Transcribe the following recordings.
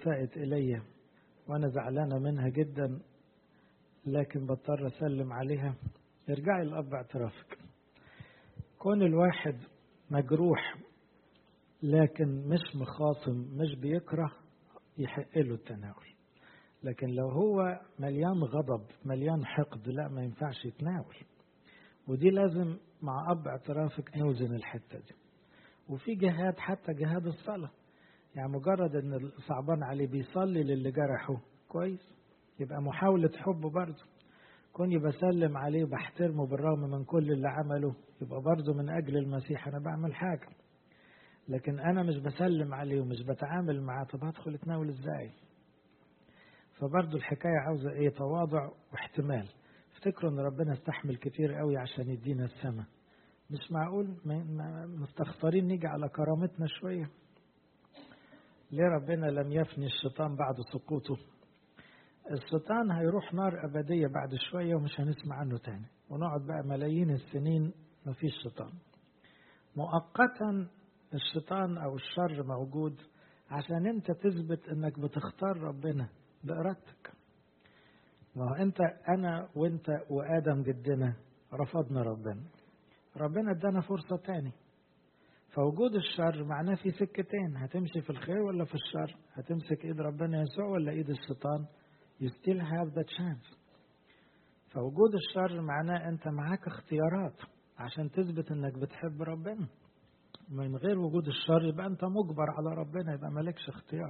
أساءت إلي وأنا زعلانة منها جدا لكن بضطر أسلم عليها ارجعي لأب اعترافك كون الواحد مجروح لكن مش مخاصم مش بيكره يحق له التناول لكن لو هو مليان غضب مليان حقد لا ما ينفعش يتناول ودي لازم مع أب اعترافك نوزن الحتة دي وفي جهاد حتى جهاد الصلاة يعني مجرد ان صعبان عليه بيصلي للي جرحه كويس يبقى محاولة حبه برضه كوني بسلم عليه وبحترمه بالرغم من كل اللي عمله يبقى برضه من أجل المسيح أنا بعمل حاجة لكن أنا مش بسلم عليه ومش بتعامل معاه طب هدخل اتناول ازاي فبرضه الحكاية عاوزة ايه تواضع واحتمال افتكروا ان ربنا استحمل كتير قوي عشان يدينا السماء مش معقول مستخسرين نيجي على كرامتنا شوية ليه ربنا لم يفني الشيطان بعد سقوطه الشيطان هيروح نار أبدية بعد شوية ومش هنسمع عنه تاني ونقعد بقى ملايين السنين مفيش شيطان مؤقتا الشيطان أو الشر موجود عشان انت تثبت انك بتختار ربنا بإرادتك ما هو انت انا وانت وادم جدنا رفضنا ربنا ربنا ادانا فرصة تاني فوجود الشر معناه في سكتين هتمشي في الخير ولا في الشر هتمسك ايد ربنا يسوع ولا ايد الشيطان you still have the chance فوجود الشر معناه انت معاك اختيارات عشان تثبت انك بتحب ربنا من غير وجود الشر يبقى انت مجبر على ربنا يبقى مالكش اختيار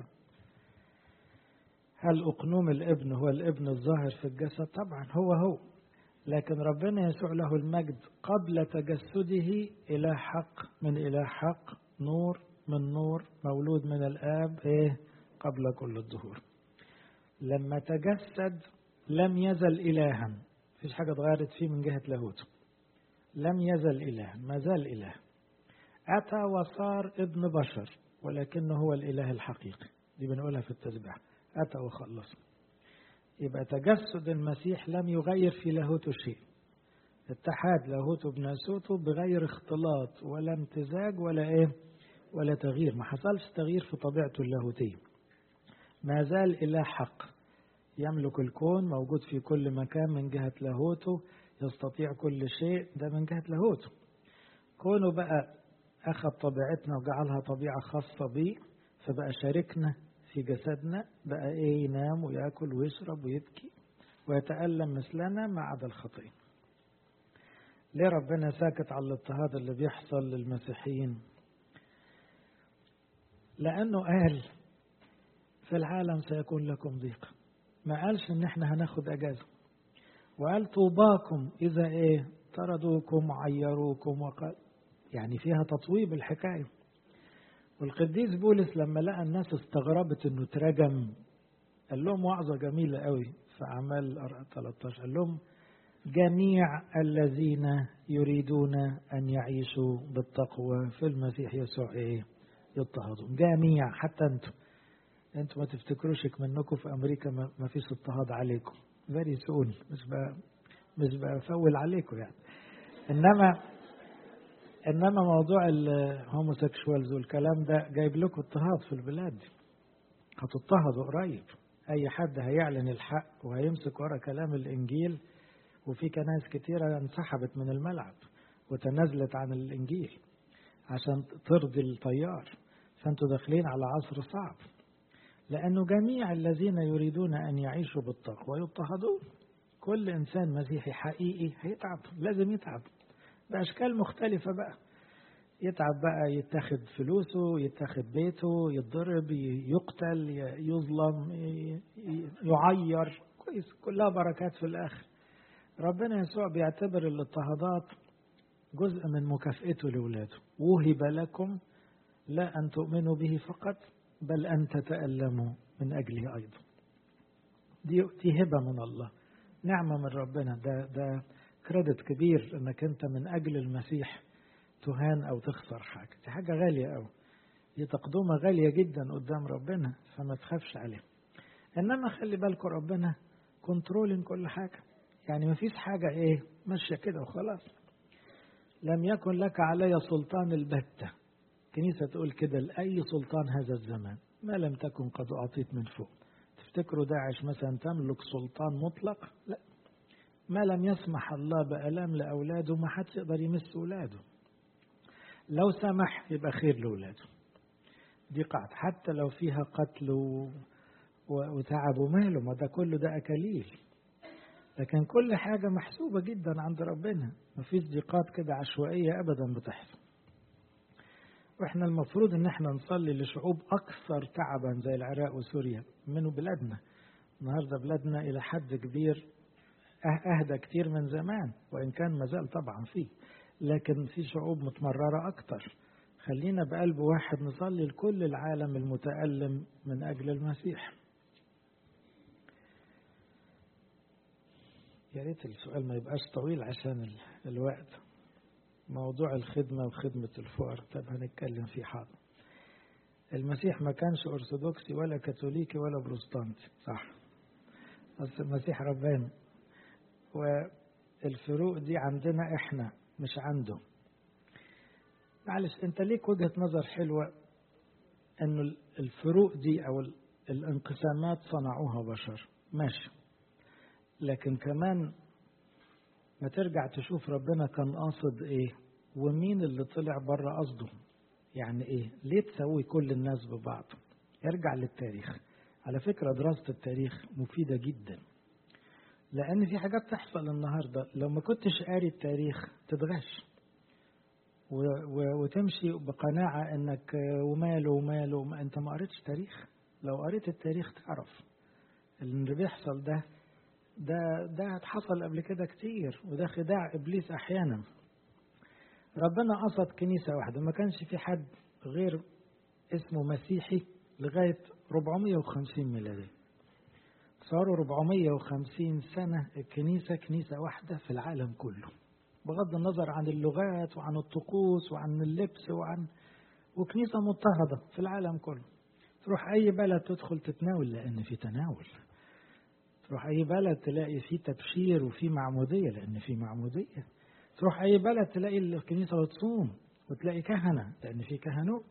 هل أقنوم الابن هو الابن الظاهر في الجسد طبعا هو هو لكن ربنا يسوع له المجد قبل تجسده إله حق من إله حق نور من نور مولود من الآب إيه قبل كل الظهور لما تجسد لم يزل إلها فيش حاجة اتغيرت فيه من جهة لاهوته لم يزل إلها ما زال إله أتى وصار ابن بشر ولكنه هو الإله الحقيقي دي بنقولها في التسبيح أتى وخلص يبقى تجسد المسيح لم يغير في لاهوته شيء اتحاد لاهوته بناسوته بغير اختلاط ولا امتزاج ولا ايه ولا تغيير ما حصلش تغيير في طبيعته اللاهوتية ما زال إله حق يملك الكون موجود في كل مكان من جهة لاهوته يستطيع كل شيء ده من جهة لاهوته كونه بقى أخذ طبيعتنا وجعلها طبيعة خاصة بيه فبقى شاركنا في جسدنا بقى ايه ينام وياكل ويشرب ويبكي ويتألم مثلنا ما عدا الخطية ليه ربنا ساكت على الاضطهاد اللي بيحصل للمسيحيين لأنه قال في العالم سيكون لكم ضيق ما قالش ان احنا هناخد اجازة وقال طوباكم اذا ايه طردوكم وعيروكم وقال يعني فيها تطويب الحكايه والقديس بولس لما لقى الناس استغربت انه ترجم قال لهم وعظه جميله قوي في اعمال 13 قال لهم جميع الذين يريدون ان يعيشوا بالتقوى في المسيح يسوع ايه يضطهدون جميع حتى انتم انتم ما تفتكروش منكم في امريكا ما فيش اضطهاد عليكم فيري سون مش بقى مش بفول عليكم يعني انما انما موضوع الهوموسيكشوالز والكلام ده جايب لكم اضطهاد في البلاد دي هتضطهدوا قريب اي حد هيعلن الحق وهيمسك ورا كلام الانجيل وفي كنائس كتيرة انسحبت من الملعب وتنازلت عن الانجيل عشان ترضي الطيار فانتوا داخلين على عصر صعب لانه جميع الذين يريدون ان يعيشوا بالتقوى يضطهدون كل انسان مسيحي حقيقي هيتعب لازم يتعب بأشكال مختلفة بقى يتعب بقى يتاخد فلوسه يتاخد بيته يتضرب يقتل يظلم يعير كويس كلها بركات في الآخر ربنا يسوع بيعتبر الاضطهادات جزء من مكافئته لولاده وهب لكم لا أن تؤمنوا به فقط بل أن تتألموا من أجله أيضا دي, دي هبة من الله نعمة من ربنا ده, ده كريدت كبير انك انت من اجل المسيح تهان او تخسر حاجه دي حاجه غاليه قوي دي تقدمه غاليه جدا قدام ربنا فما تخافش عليه انما خلي بالكم ربنا كنترولين كل حاجه يعني ما فيش حاجه ايه ماشيه كده وخلاص لم يكن لك علي سلطان البتة كنيسة تقول كده لأي سلطان هذا الزمان ما لم تكن قد أعطيت من فوق تفتكروا داعش مثلا تملك سلطان مطلق لا ما لم يسمح الله بألام لأولاده ما حد يقدر يمس أولاده لو سمح يبقى خير لأولاده دي قاعدة حتى لو فيها قتل و... و... وتعب وماله ما ده كله ده أكاليل لكن كل حاجة محسوبة جدا عند ربنا مفيش ضيقات كده عشوائية أبدا بتحصل واحنا المفروض ان احنا نصلي لشعوب اكثر تعبا زي العراق وسوريا من بلادنا النهارده بلادنا الى حد كبير اهدى كتير من زمان وان كان مازال طبعا فيه لكن في شعوب متمرره اكتر خلينا بقلب واحد نصلي لكل العالم المتألم من أجل المسيح يا ريت السؤال ما يبقاش طويل عشان الوقت موضوع الخدمة وخدمة الفقراء طب هنتكلم فيه حاضر المسيح ما كانش أرثوذكسي ولا كاثوليكي ولا بروتستانتي صح بس المسيح ربنا والفروق دي عندنا احنا مش عنده معلش انت ليك وجهة نظر حلوة انه الفروق دي او الانقسامات صنعوها بشر ماشي لكن كمان ما ترجع تشوف ربنا كان قاصد ايه ومين اللي طلع بره قصده يعني ايه ليه تسوي كل الناس ببعض ارجع للتاريخ على فكرة دراسة التاريخ مفيدة جدا لأن في حاجات تحصل النهاردة لو ما كنتش قاري التاريخ تتغش و و وتمشي بقناعة انك وماله وماله ما انت ما قريتش تاريخ لو قريت التاريخ تعرف اللي بيحصل ده ده ده حصل قبل كده كتير وده خداع ابليس احيانا ربنا قصد كنيسه واحده ما كانش في حد غير اسمه مسيحي لغايه 450 ميلادي صاروا 450 سنه الكنيسه كنيسه واحده في العالم كله بغض النظر عن اللغات وعن الطقوس وعن اللبس وعن وكنيسه مضطهده في العالم كله تروح اي بلد تدخل تتناول لان في تناول تروح أي بلد تلاقي فيه تبشير وفيه معمودية لأن فيه معمودية تروح أي بلد تلاقي الكنيسة بتصوم وتلاقي كهنة لأن في كهنوت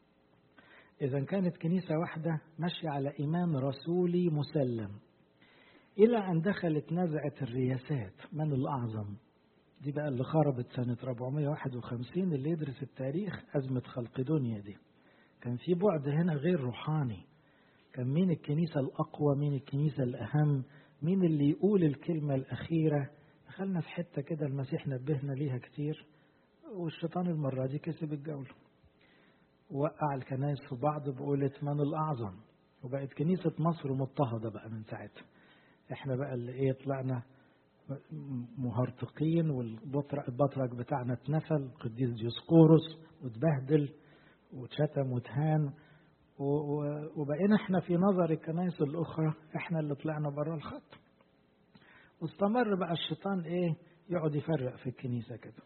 إذا كانت كنيسة واحدة ماشية على إيمان رسولي مسلم إلى أن دخلت نزعة الرياسات من الأعظم دي بقى اللي خربت سنة 451 اللي يدرس التاريخ أزمة خلق دنيا دي كان في بعد هنا غير روحاني كان مين الكنيسة الأقوى مين الكنيسة الأهم مين اللي يقول الكلمة الأخيرة دخلنا في حتة كده المسيح نبهنا ليها كتير والشيطان المرة دي كسب الجولة وقع الكنائس في بعض بقولة من الأعظم وبقت كنيسة مصر مضطهدة بقى من ساعتها احنا بقى اللي ايه طلعنا مهرطقين والبطرك بتاعنا اتنفل القديس ديوسقورس واتبهدل واتشتم واتهان وبقينا احنا في نظر الكنائس الاخرى احنا اللي طلعنا بره الخط واستمر بقى الشيطان ايه يقعد يفرق في الكنيسه كده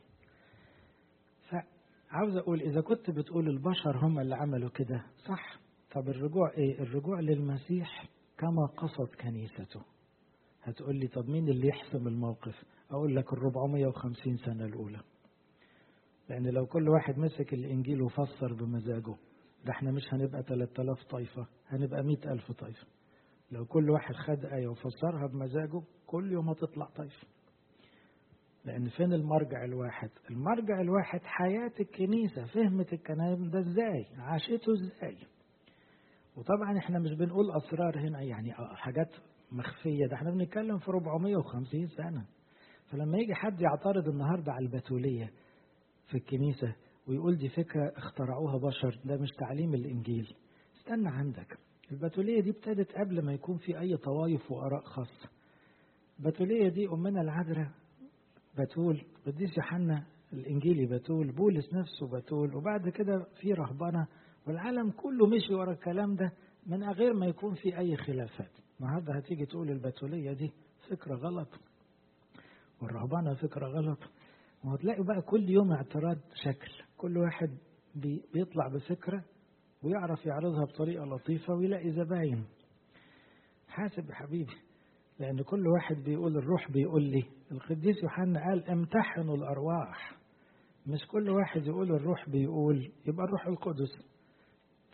فعاوز اقول اذا كنت بتقول البشر هم اللي عملوا كده صح طب الرجوع ايه الرجوع للمسيح كما قصد كنيسته هتقول لي طب مين اللي يحسم الموقف اقول لك ال 450 سنه الاولى لان لو كل واحد مسك الانجيل وفسر بمزاجه ده احنا مش هنبقى 3000 طائفة هنبقى 100000 طائفة لو كل واحد خد آية وفسرها بمزاجه كل يوم هتطلع طائفة لأن فين المرجع الواحد المرجع الواحد حياة الكنيسة فهمت الكلام ده ازاي عاشته ازاي وطبعا احنا مش بنقول أسرار هنا يعني حاجات مخفية ده احنا بنتكلم في 450 سنة فلما يجي حد يعترض النهاردة على البتولية في الكنيسة ويقول دي فكرة اخترعوها بشر ده مش تعليم الإنجيل استنى عندك البتولية دي ابتدت قبل ما يكون في أي طوائف وآراء خاصة البتولية دي أمنا العذراء بتول قديس يوحنا الإنجيلي بتول بولس نفسه بتول وبعد كده في رهبنة والعالم كله مشي ورا الكلام ده من غير ما يكون في أي خلافات النهارده هتيجي تقول البتولية دي فكرة غلط والرهبنة فكرة غلط وهتلاقي بقى كل يوم اعتراض شكل كل واحد بي بيطلع بفكرة ويعرف يعرضها بطريقة لطيفة ويلاقي زباين حاسب يا حبيبي لأن كل واحد بيقول الروح بيقول لي القديس يوحنا قال امتحنوا الأرواح مش كل واحد يقول الروح بيقول يبقى الروح القدس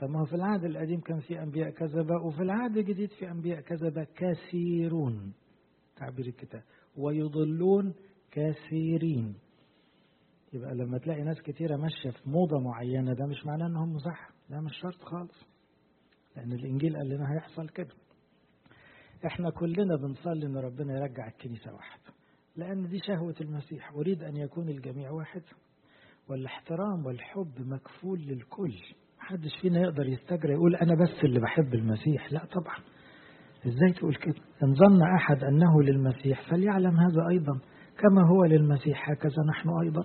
طب ما هو في العهد القديم كان في أنبياء كذبة وفي العهد الجديد في أنبياء كذبة كثيرون تعبير الكتاب ويضلون كثيرين يبقى لما تلاقي ناس كتيرة ماشية في موضة معينة ده مش معناه انهم صح ده مش شرط خالص لأن الإنجيل قال لنا هيحصل كده احنا كلنا بنصلي ان ربنا يرجع الكنيسة واحدة لأن دي شهوة المسيح أريد أن يكون الجميع واحد والاحترام والحب مكفول للكل محدش فينا يقدر يستجرى يقول أنا بس اللي بحب المسيح لا طبعا ازاي تقول كده ان ظن أحد أنه للمسيح فليعلم هذا أيضا كما هو للمسيح هكذا نحن أيضا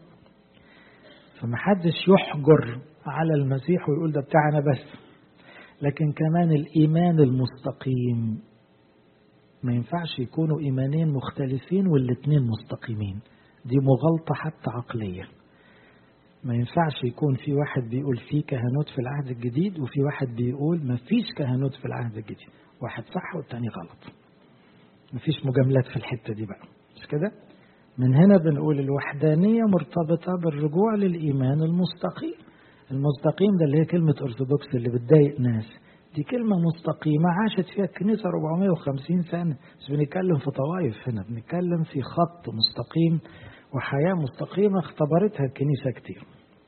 فمحدش يحجر على المسيح ويقول ده بتاعنا بس لكن كمان الإيمان المستقيم ما ينفعش يكونوا إيمانين مختلفين والاتنين مستقيمين دي مغالطة حتى عقلية ما ينفعش يكون في واحد بيقول في كهنوت في العهد الجديد وفي واحد بيقول ما فيش كهنوت في العهد الجديد واحد صح والتاني غلط ما فيش مجاملات في الحتة دي بقى مش كده من هنا بنقول الوحدانية مرتبطة بالرجوع للإيمان المستقيم المستقيم ده اللي هي كلمة أرثوذكس اللي بتضايق ناس دي كلمة مستقيمة عاشت فيها الكنيسة 450 سنة بس بنتكلم في طوائف هنا بنتكلم في خط مستقيم وحياة مستقيمة اختبرتها الكنيسة كتير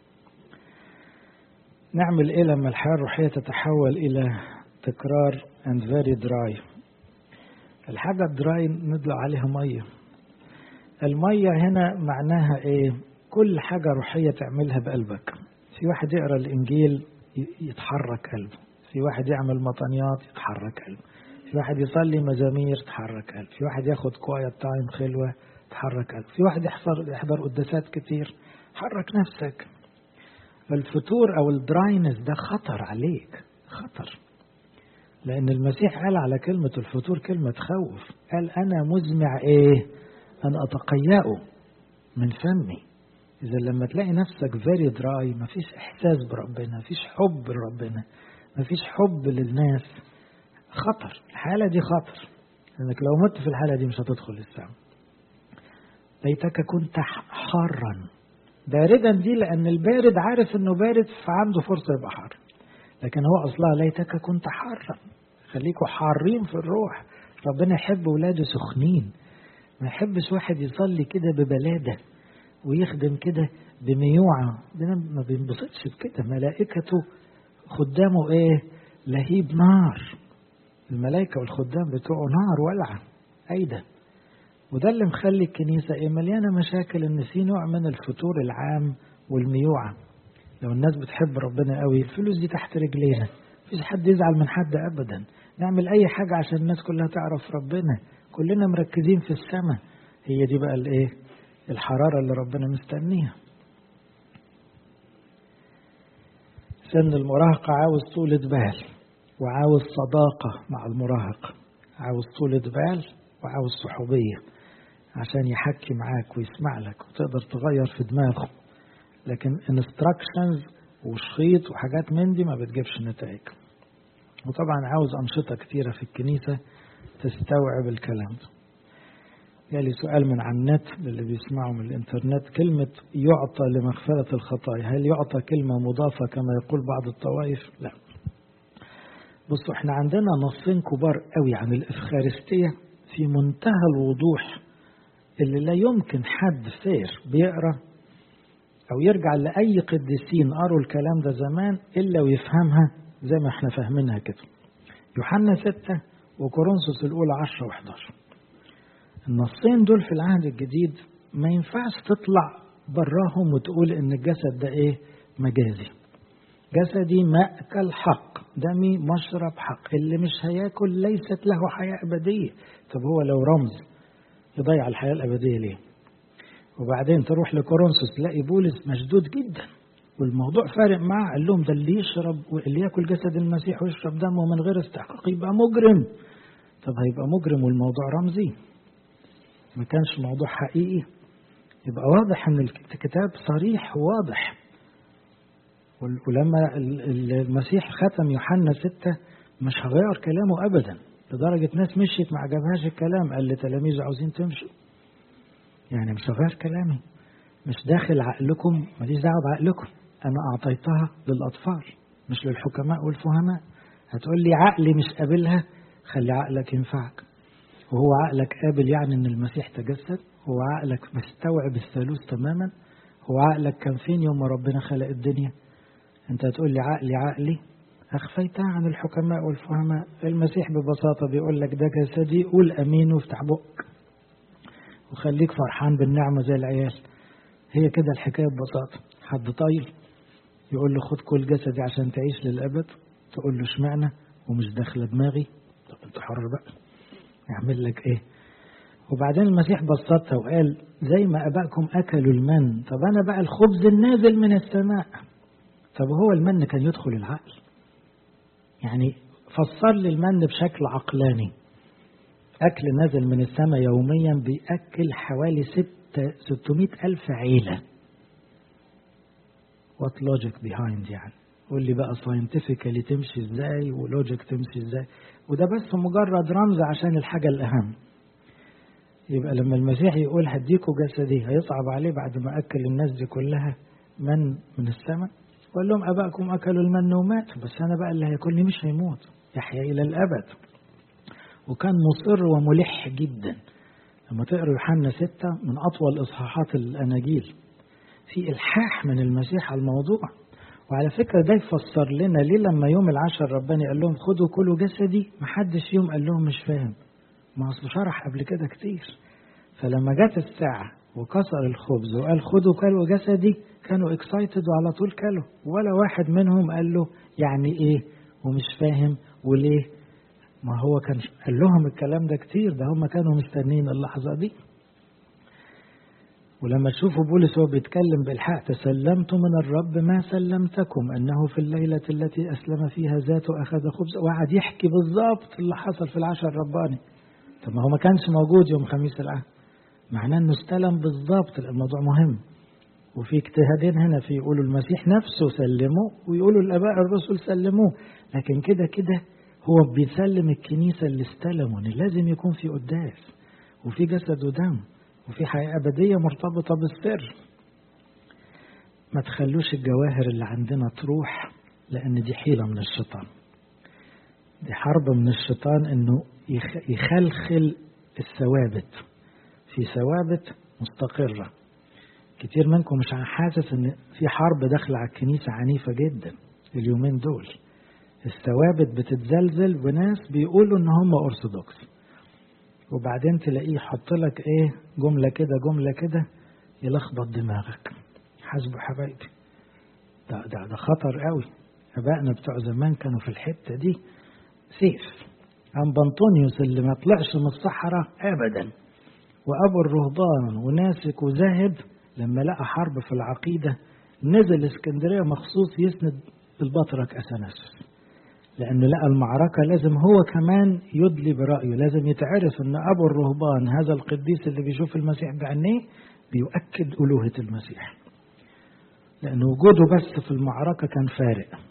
نعمل ايه لما الحياة الروحية تتحول إلى تكرار and very dry الحاجة الدراي ندلق عليها مية المية هنا معناها ايه كل حاجة روحية تعملها بقلبك في واحد يقرأ الإنجيل يتحرك قلبه في واحد يعمل مطنيات يتحرك قلبه في واحد يصلي مزامير تحرك قلبه في واحد ياخد كوايت تايم خلوة تحرك قلبه في واحد يحضر يحضر قداسات كتير حرك نفسك الفتور او الدراينس ده خطر عليك خطر لان المسيح قال على كلمة الفتور كلمة تخوف قال انا مزمع ايه ان اتقيأه من فمي اذا لما تلاقي نفسك فيري دراي مفيش احساس بربنا مفيش حب لربنا مفيش حب للناس خطر الحالة دي خطر لانك لو مت في الحالة دي مش هتدخل السماء ليتك كنت حارا باردا دي لأن البارد عارف إنه بارد فعنده فرصة يبقى حار لكن هو أصلها ليتك كنت حارا خليكوا حارين في الروح ربنا يحب ولاده سخنين ما يحبش واحد يصلي كده ببلادة ويخدم كده بميوعة ما بينبسطش بكده ملائكته خدامه ايه لهيب نار الملائكة والخدام بتوعه نار ولعة أيضا وده اللي مخلي الكنيسة إيه مليانة مشاكل إن في نوع من الفتور العام والميوعة لو الناس بتحب ربنا قوي الفلوس دي تحت رجلينا مفيش حد يزعل من حد أبدا نعمل أي حاجة عشان الناس كلها تعرف ربنا كلنا مركزين في السماء هي دي بقى الإيه الحرارة اللي ربنا مستنيها سن المراهقة عاوز طولة بال وعاوز صداقة مع المراهق عاوز طولة بال وعاوز صحوبية عشان يحكي معاك ويسمع لك وتقدر تغير في دماغه لكن انستراكشنز وشخيط وحاجات من دي ما بتجيبش نتائج وطبعا عاوز أنشطة كتيرة في الكنيسة تستوعب الكلام ده جالي سؤال من على النت للي بيسمعوا من الانترنت كلمة يعطى لمغفرة الخطايا هل يعطى كلمة مضافة كما يقول بعض الطوائف لا بصوا احنا عندنا نصين كبار قوي عن الإفخارستية في منتهى الوضوح اللي لا يمكن حد فير بيقرا او يرجع لاي قديسين قروا الكلام ده زمان الا ويفهمها زي ما احنا فاهمينها كده يوحنا 6 وكورنثوس الاولى 10 و11 النصين دول في العهد الجديد ما ينفعش تطلع براهم وتقول ان الجسد ده ايه مجازي جسدي مأكل حق دمي مشرب حق اللي مش هياكل ليست له حياة أبدية طب هو لو رمز يضيع الحياة الأبدية ليه وبعدين تروح لكورنثوس تلاقي بولس مشدود جدا والموضوع فارق معاه قال لهم ده اللي يشرب واللي ياكل جسد المسيح ويشرب دمه من غير استحقاق يبقى مجرم طب هيبقى مجرم والموضوع رمزي ما كانش موضوع حقيقي يبقى واضح ان الكتاب صريح وواضح ولما المسيح ختم يوحنا ستة مش هغير كلامه أبدا لدرجة ناس مشيت ما عجبهاش الكلام قال لتلاميذه عاوزين تمشوا يعني مش هغير كلامي مش داخل عقلكم ماليش دعوة بعقلكم أنا أعطيتها للأطفال مش للحكماء والفهماء هتقول لي عقلي مش قابلها خلي عقلك ينفعك وهو عقلك قابل يعني ان المسيح تجسد هو عقلك مستوعب الثالوث تماما هو عقلك كان فين يوم ما ربنا خلق الدنيا انت هتقول لي عقلي عقلي أخفيتها عن الحكماء والفهماء المسيح ببساطة بيقول لك ده جسدي قول أمين وافتح بقك وخليك فرحان بالنعمة زي العيال هي كده الحكاية ببساطة حد طايل يقول له خد كل جسدي عشان تعيش للأبد تقول له اشمعنى ومش داخلة دماغي طب انت حر بقى يعمل لك ايه وبعدين المسيح بسطها وقال زي ما أبائكم أكلوا المن طب أنا بقى الخبز النازل من السماء طب هو المن كان يدخل العقل يعني فسر لي المن بشكل عقلاني أكل نازل من السماء يوميا بيأكل حوالي ستة 600 ألف عيلة what logic behind يعني قول لي بقى scientifically تمشي ازاي ولوجيك تمشي ازاي وده بس مجرد رمز عشان الحاجة الأهم يبقى لما المسيح يقول هديكوا جسدي هيصعب عليه بعد ما أكل الناس دي كلها من من السماء وقال لهم أبائكم أكلوا المن وماتوا بس أنا بقى اللي هياكلني مش هيموت يحيا إلى الأبد وكان مصر وملح جدا لما تقرأ يوحنا ستة من أطول إصحاحات الأناجيل في إلحاح من المسيح على الموضوع وعلى فكرة ده يفسر لنا ليه لما يوم العشر ربنا قال لهم خدوا كلوا جسدي محدش يوم قال لهم مش فاهم ما أصله شرح قبل كده كتير فلما جت الساعة وكسر الخبز وقال خدوا كلوا جسدي كانوا اكسايتد وعلى طول كلوا ولا واحد منهم قال له يعني ايه ومش فاهم وليه ما هو كان قال لهم الكلام ده كتير ده هم كانوا مستنين اللحظة دي ولما تشوفوا بولس وهو بيتكلم بالحق تسلمت من الرب ما سلمتكم انه في الليله التي اسلم فيها ذاته اخذ خبز وقعد يحكي بالظبط اللي حصل في العشر الرباني طب ما هو ما كانش موجود يوم خميس العهد معناه انه استلم بالظبط الموضوع مهم وفي اجتهادين هنا في يقولوا المسيح نفسه سلمه ويقولوا الاباء الرسل سلموه لكن كده كده هو بيسلم الكنيسه اللي استلموا ان لازم يكون في قداس وفي جسد ودم وفي حياه ابديه مرتبطه بالسر ما تخلوش الجواهر اللي عندنا تروح لان دي حيله من الشيطان دي حرب من الشيطان انه يخلخل الثوابت في ثوابت مستقره كتير منكم مش حاسس ان في حرب داخله على الكنيسه عنيفه جدا اليومين دول الثوابت بتتزلزل وناس بيقولوا ان هم ارثوذكس وبعدين تلاقيه يحط لك ايه جمله كده جمله كده يلخبط دماغك حاسبوا حبايبي ده ده ده خطر قوي ابائنا بتوع زمان كانوا في الحته دي سيف ام بنطونيوس اللي ما طلعش من الصحراء ابدا وابو الرهبان وناسك وزاهد لما لقى حرب في العقيدة نزل اسكندرية مخصوص يسند البطرك أثناسوس لأنه لقى المعركة لازم هو كمان يدلي برأيه لازم يتعرف أن أبو الرهبان هذا القديس اللي بيشوف المسيح بعينيه بيؤكد ألوهة المسيح لأن وجوده بس في المعركة كان فارق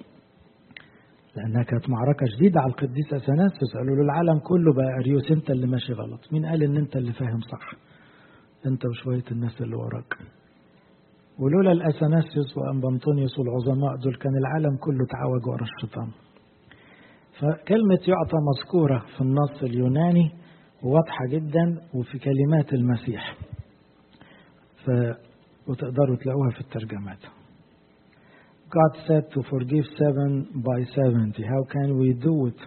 لأنها كانت معركة شديدة على القديس أثناسوس قالوا له العالم كله بقى أريوس أنت اللي ماشي غلط مين قال إن أنت اللي فاهم صح أنت وشوية الناس اللي وراك ولولا الأثناسيوس وأنبنطونيوس والعظماء دول كان العالم كله تعوج ورا الشيطان فكلمة يعطى مذكورة في النص اليوناني واضحة جدا وفي كلمات المسيح ف... وتقدروا تلاقوها في الترجمات God said to forgive seven by seventy. How can we do it?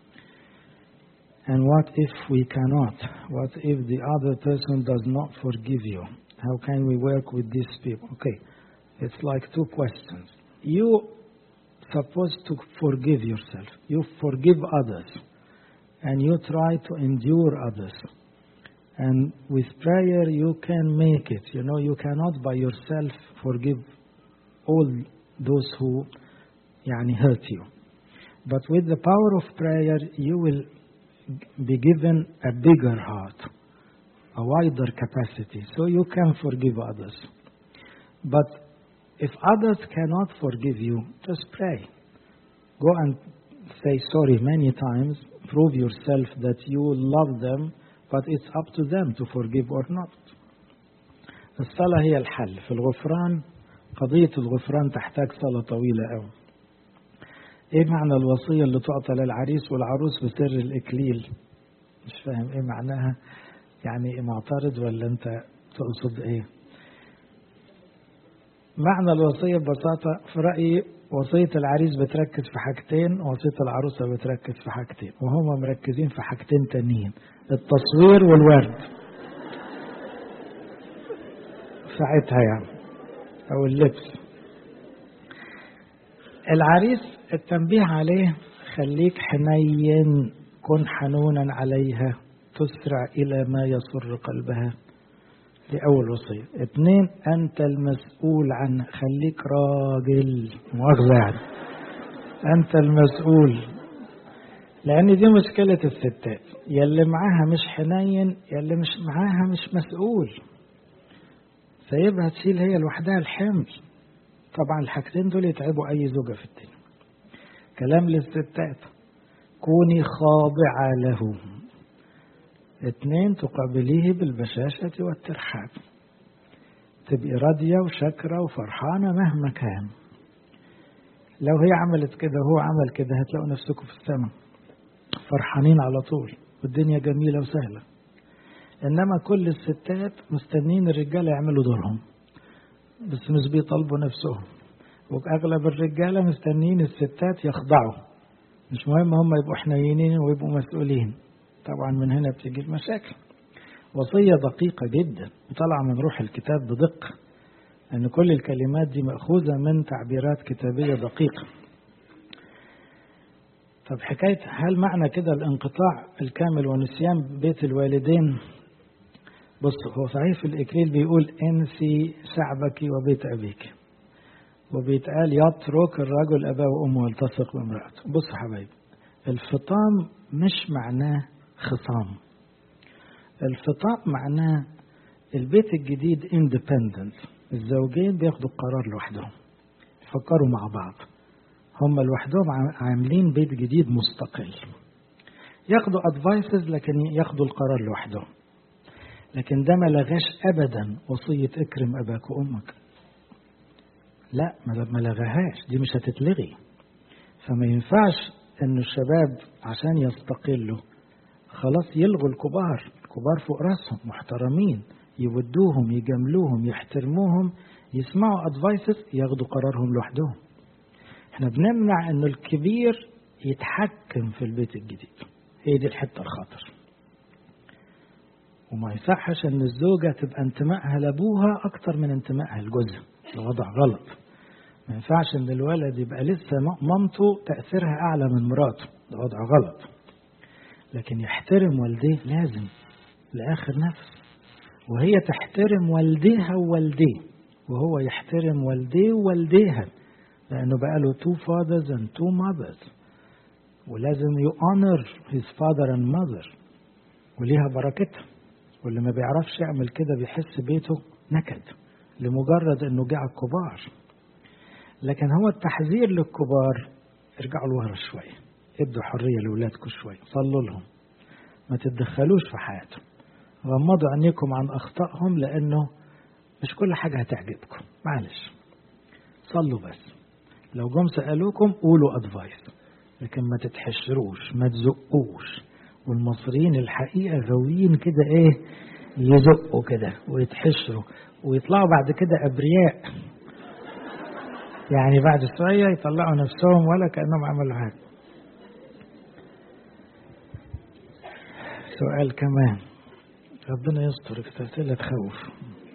And what if we cannot? What if the other person does not forgive you? How can we work with these people? Okay, it's like two questions. You supposed to forgive yourself. You forgive others, and you try to endure others. And with prayer, you can make it. You know, you cannot by yourself forgive all those who yani, hurt you. But with the power of prayer, you will be given a bigger heart a wider capacity, so you can forgive others. But if others cannot forgive you, just pray. Go and say sorry many times, prove yourself that you love them, but it's up to them to forgive or not. الصلاة هي الحل في الغفران قضية الغفران تحتاج صلاة طويلة أوي ايه معنى الوصية اللي تعطى للعريس والعروس بسر الإكليل مش فاهم ايه معناها يعني معترض ولا انت تقصد ايه معنى الوصية ببساطة في رأيي وصية العريس بتركز في حاجتين وصية العروسة بتركز في حاجتين وهم مركزين في حاجتين تانيين التصوير والورد ساعتها يعني أو اللبس العريس التنبيه عليه خليك حنين كن حنونا عليها تسرع إلى ما يسر قلبها دي أول وصية اثنين أنت المسؤول عنها خليك راجل مؤاخذة يعني أنت المسؤول لأن دي مشكلة الستات يلي معاها مش حنين يلي مش معاها مش مسؤول سايبها تشيل هي لوحدها الحمل طبعا الحاجتين دول يتعبوا أي زوجة في الدنيا كلام للستات كوني خاضعة له اثنين تقابليه بالبشاشة والترحاب تبقي راضية وشاكرة وفرحانة مهما كان لو هي عملت كده وهو عمل كده هتلاقوا نفسكم في السماء فرحانين على طول والدنيا جميلة وسهلة إنما كل الستات مستنين الرجالة يعملوا دورهم بس مش بيطلبوا نفسهم وأغلب الرجالة مستنين الستات يخضعوا مش مهم هم يبقوا حنينين ويبقوا مسؤولين طبعا من هنا بتيجي المشاكل وصية دقيقة جدا وطالعة من روح الكتاب بدقة أن كل الكلمات دي مأخوذة من تعبيرات كتابية دقيقة طب حكاية هل معنى كده الانقطاع الكامل ونسيان بيت الوالدين بص هو صحيح في الإكليل بيقول انسي شعبك وبيت أبيك وبيتقال يترك الرجل أباه وأمه والتصق بامرأته بص حبايبي الفطام مش معناه خصام الفطام معناه البيت الجديد اندبندنت الزوجين بياخدوا القرار لوحدهم يفكروا مع بعض هم لوحدهم عاملين بيت جديد مستقل ياخدوا ادفايسز لكن ياخدوا القرار لوحدهم لكن ده ما لغاش ابدا وصيه اكرم اباك وامك لا ما لغاهاش دي مش هتتلغي فما ينفعش ان الشباب عشان يستقلوا خلاص يلغوا الكبار الكبار فوق راسهم محترمين يودوهم يجاملوهم يحترموهم يسمعوا ادفايسز ياخدوا قرارهم لوحدهم احنا بنمنع انه الكبير يتحكم في البيت الجديد هي دي الحته الخطر وما يصحش ان الزوجه تبقى انتمائها لابوها اكتر من انتمائها لجوزها ده وضع غلط ما ينفعش ان الولد يبقى لسه مامته تاثيرها اعلى من مراته ده وضع غلط لكن يحترم والديه لازم لاخر نفس وهي تحترم والديها ووالديه وهو يحترم والديه ووالديها لانه بقى له two fathers and two mothers ولازم you honor his father and mother وليها بركتها واللي ما بيعرفش يعمل كده بيحس بيته نكد لمجرد انه جه على الكبار لكن هو التحذير للكبار ارجعوا لورا شويه ادوا حريه لاولادكم شويه صلوا لهم ما تتدخلوش في حياتهم غمضوا عينيكم عن اخطائهم لانه مش كل حاجه هتعجبكم معلش صلوا بس لو جم سالوكم قولوا ادفايس لكن ما تتحشروش ما تزقوش والمصريين الحقيقه غاويين كده ايه يزقوا كده ويتحشروا ويطلعوا بعد كده ابرياء يعني بعد شويه يطلعوا نفسهم ولا كانهم عملوا حاجه سؤال كمان ربنا يستر اسئله تخوف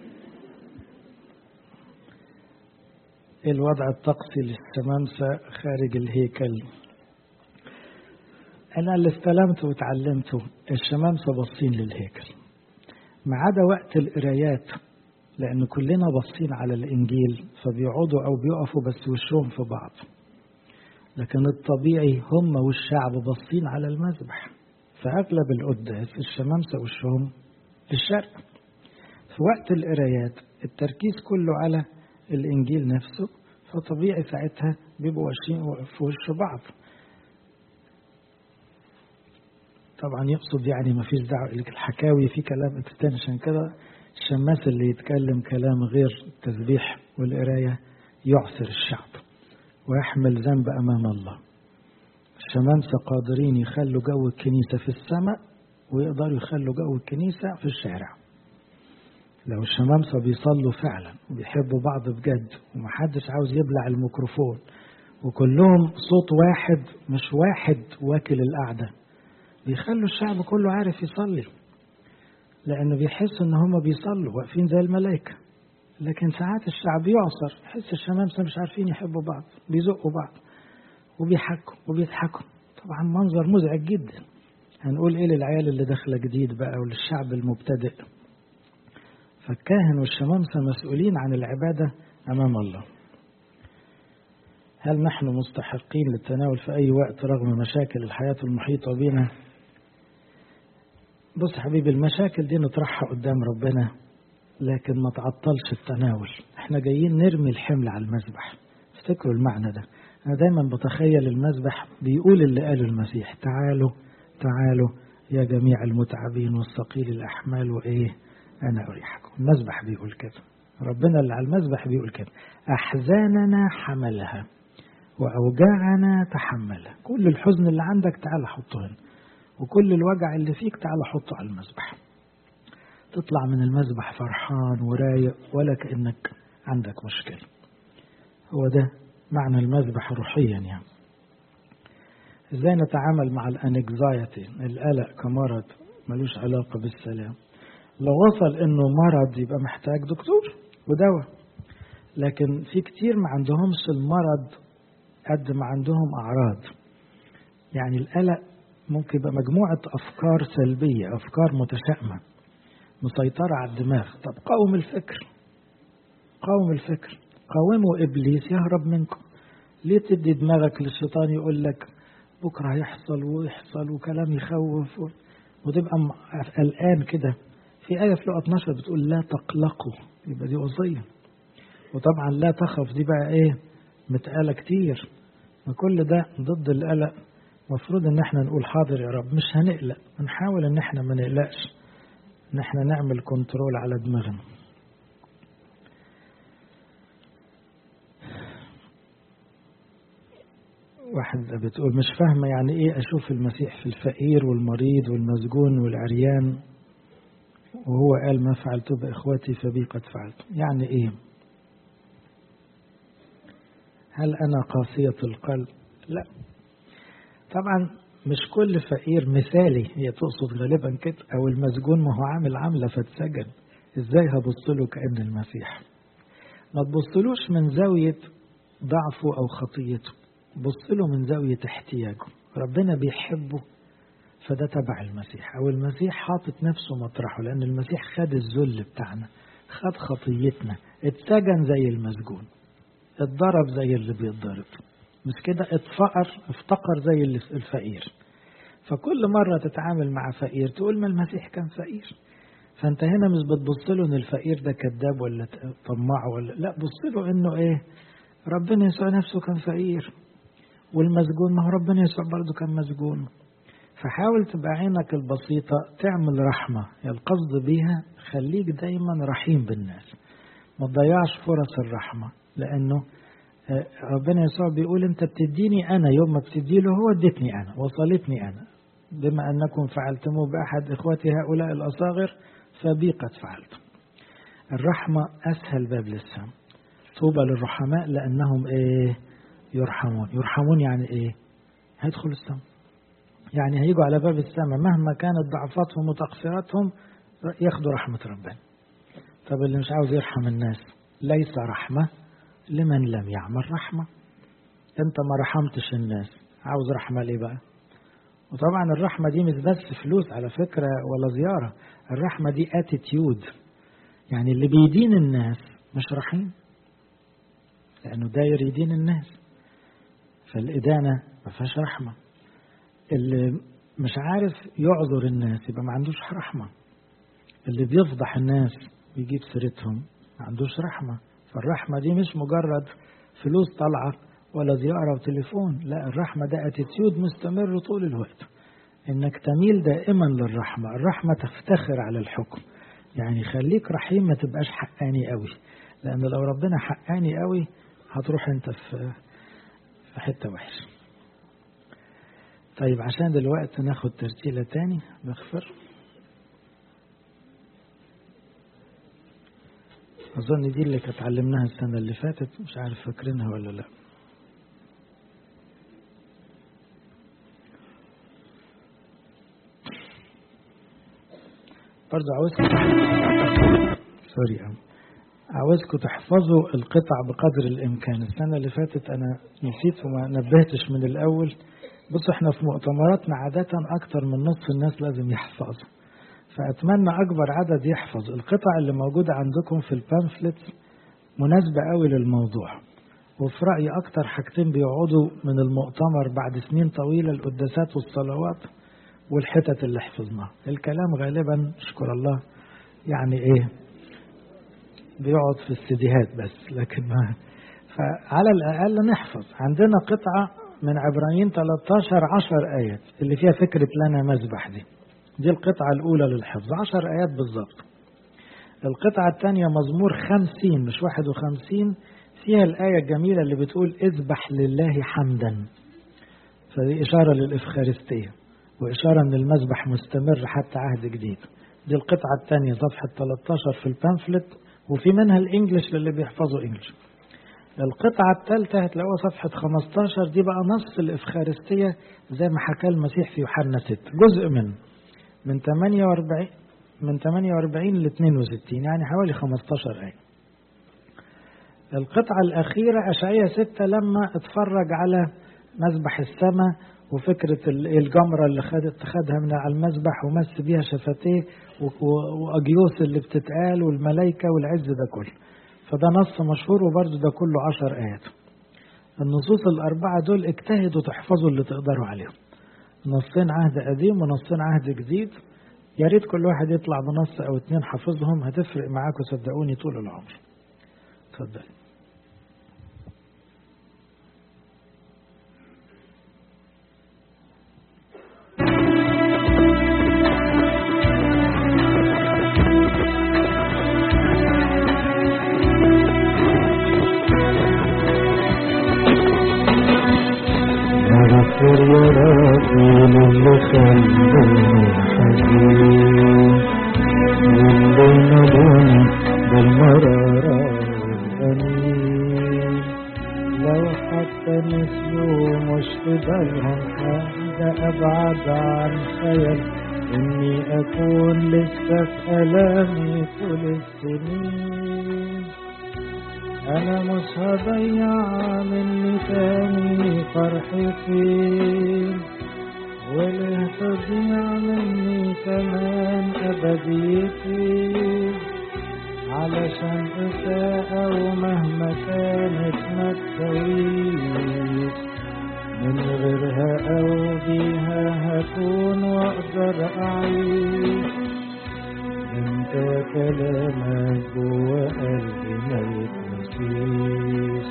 ايه الوضع الطقسي للشمامسه خارج الهيكل انا اللي استلمته وتعلمته الشمامسه باصين للهيكل ما عدا وقت القرايات لأن كلنا باصين على الإنجيل فبيقعدوا أو بيقفوا بس وشهم في بعض لكن الطبيعي هم والشعب باصين على المذبح فأغلب القداس الشمامسة وشهم للشرق في وقت القرايات التركيز كله على الإنجيل نفسه فطبيعي ساعتها بيبقوا ماشيين في وش بعض طبعا يقصد يعني ما فيش دعوة الحكاوي في كلام اكستنشن كده الشماس اللي يتكلم كلام غير التسبيح والقراية يعثر الشعب ويحمل ذنب أمام الله الشمامسة قادرين يخلوا جو الكنيسة في السماء ويقدروا يخلوا جو الكنيسة في الشارع لو الشمامسة بيصلوا فعلا وبيحبوا بعض بجد ومحدش عاوز يبلع الميكروفون وكلهم صوت واحد مش واحد واكل القعدة بيخلوا الشعب كله عارف يصلي لأنه بيحس إن هما بيصلوا واقفين زي الملائكة لكن ساعات الشعب يعصر يحس الشمامسة مش عارفين يحبوا بعض بيزقوا بعض وبيحكوا وبيضحكوا طبعا منظر مزعج جدا هنقول ايه للعيال اللي داخله جديد بقى وللشعب المبتدئ فالكاهن والشمامسة مسؤولين عن العبادة أمام الله هل نحن مستحقين للتناول في أي وقت رغم مشاكل الحياة المحيطة بنا بص حبيبي المشاكل دي نطرحها قدام ربنا لكن ما تعطلش التناول احنا جايين نرمي الحمل على المذبح افتكروا المعنى ده انا دايما بتخيل المذبح بيقول اللي قاله المسيح تعالوا تعالوا يا جميع المتعبين والثقيل الاحمال وايه انا اريحكم المذبح بيقول كده ربنا اللي على المذبح بيقول كده احزاننا حملها واوجاعنا تحملها كل الحزن اللي عندك تعال حطه هنا وكل الوجع اللي فيك تعال حطه على المذبح تطلع من المذبح فرحان ورايق ولا كأنك عندك مشكلة هو ده معنى المذبح روحيا يعني ازاي نتعامل مع الانكزايتي القلق كمرض ملوش علاقة بالسلام لو وصل انه مرض يبقى محتاج دكتور ودواء لكن في كتير ما عندهمش المرض قد ما عندهم اعراض يعني القلق ممكن يبقى مجموعة أفكار سلبية أفكار متشائمة مسيطرة على الدماغ طب قاوم الفكر قاوم الفكر قاوموا إبليس يهرب منكم ليه تدي دماغك للشيطان يقول لك بكرة هيحصل ويحصل وكلام يخوف و... وتبقى قلقان كده في آية في لقى 12 بتقول لا تقلقوا يبقى دي وصية وطبعا لا تخف دي بقى ايه متقالة كتير وكل ده ضد القلق المفروض ان احنا نقول حاضر يا رب مش هنقلق نحاول ان احنا ما نقلقش ان احنا نعمل كنترول على دماغنا واحد بتقول مش فاهمة يعني ايه اشوف المسيح في الفقير والمريض والمسجون والعريان وهو قال ما فعلت بإخوتي فبي قد فعلت يعني ايه هل انا قاسية القلب لا طبعا مش كل فقير مثالي هي تقصد غالبا كده او المسجون ما هو عامل عاملة فاتسجن ازاي هبص له كأن المسيح ما تبصلوش من زاوية ضعفه او خطيته بص له من زاوية احتياجه ربنا بيحبه فده تبع المسيح او المسيح حاطط نفسه مطرحه لان المسيح خد الذل بتاعنا خد خطيتنا اتسجن زي المسجون اتضرب زي اللي بيتضرب مش كده اتفقر افتقر زي الفقير فكل مرة تتعامل مع فقير تقول ما المسيح كان فقير فانت هنا مش بتبص له ان الفقير ده كذاب ولا طماع ولا لا بص له انه ايه ربنا يسوع نفسه كان فقير والمسجون ما هو ربنا يسوع برضه كان مسجون فحاول تبقى عينك البسيطة تعمل رحمة القصد بيها خليك دايما رحيم بالناس ما تضيعش فرص الرحمة لأنه ربنا يسوع بيقول أنت بتديني أنا يوم ما بتدي له هو ادتني أنا وصلتني أنا بما أنكم فعلتموه بأحد إخوتي هؤلاء الأصاغر فبي قد فعلتم الرحمة أسهل باب للسم طوبى للرحماء لأنهم إيه يرحمون يرحمون يعني إيه هيدخل السم يعني هيجوا على باب السماء مهما كانت ضعفاتهم وتقصيراتهم ياخدوا رحمة ربنا طب اللي مش عاوز يرحم الناس ليس رحمة لمن لم يعمل رحمة انت ما رحمتش الناس عاوز رحمة ليه بقى وطبعا الرحمة دي مش بس فلوس على فكرة ولا زيارة الرحمة دي اتيتيود يعني اللي بيدين الناس مش رحيم لأنه داير يدين الناس فالإدانة ما فيهاش رحمة اللي مش عارف يعذر الناس يبقى ما عندوش رحمة اللي بيفضح الناس ويجيب سيرتهم ما عندوش رحمة فالرحمة دي مش مجرد فلوس طالعة ولا زيارة وتليفون لا الرحمة ده اتيتيود مستمر طول الوقت انك تميل دائما للرحمة الرحمة تفتخر على الحكم يعني خليك رحيم ما تبقاش حقاني قوي لان لو ربنا حقاني قوي هتروح انت في في حتة وحشة طيب عشان دلوقتي ناخد ترتيلة تاني نغفر أظن دي اللي كانت علمناها السنة اللي فاتت مش عارف فاكرينها ولا لا برضه عاوزكم سوري أم. عاوزكم تحفظوا القطع بقدر الإمكان السنة اللي فاتت أنا نسيت وما نبهتش من الأول بصوا احنا في مؤتمراتنا عادة أكتر من نصف الناس لازم يحفظوا فأتمنى أكبر عدد يحفظ القطع اللي موجودة عندكم في البامفلت مناسبة قوي للموضوع وفي رأيي أكتر حاجتين بيقعدوا من المؤتمر بعد سنين طويلة القداسات والصلوات والحتت اللي حفظناها الكلام غالبا اشكر الله يعني ايه بيقعد في السيديهات بس لكن ما فعلى الأقل نحفظ عندنا قطعة من عبرانيين 13 10 آيات اللي فيها فكرة لنا مذبح دي دي القطعة الأولى للحفظ 10 آيات بالظبط القطعة الثانية مزمور 50 مش 51 فيها الآية الجميلة اللي بتقول اذبح لله حمدا فدي إشارة للإفخارستية وإشارة أن المذبح مستمر حتى عهد جديد دي القطعة الثانية صفحة 13 في البامفلت وفي منها الإنجليش للي بيحفظوا إنجليش القطعة الثالثة هتلاقوها صفحة 15 دي بقى نص الإفخارستية زي ما حكى المسيح في يوحنا 6 جزء منه من 48 من 48 ل 62 يعني حوالي 15 آية القطعة الأخيرة أشعية 6 لما اتفرج على مذبح السماء وفكرة الجمرة اللي خدت خدها من على المذبح ومس بيها شفتيه وأجيوس اللي بتتقال والملائكة والعز ده كله فده نص مشهور وبرضه ده كله عشر آيات النصوص الأربعة دول اجتهدوا تحفظوا اللي تقدروا عليهم نصين عهد قديم ونصين عهد جديد يا ريت كل واحد يطلع بنص أو اتنين حافظهم هتفرق معاكم صدقوني طول العمر اتفضل اغفر يا ربي للي خلوني حزين واللي ملوني بالمرارة والأنين لو حتى نسيوا مش في بالهم حاجة أبعد عن خيال إني أكون لسه في ألامي طول السنين أنا مش هضيع مني تاني فرحتي وله تضيع مني كمان أبديتي علشان إساءة ومهما كانت ما تسويش من غيرها أو بيها هكون وأقدر أعيش انت كلامك جوا قلبي ما يتنسيش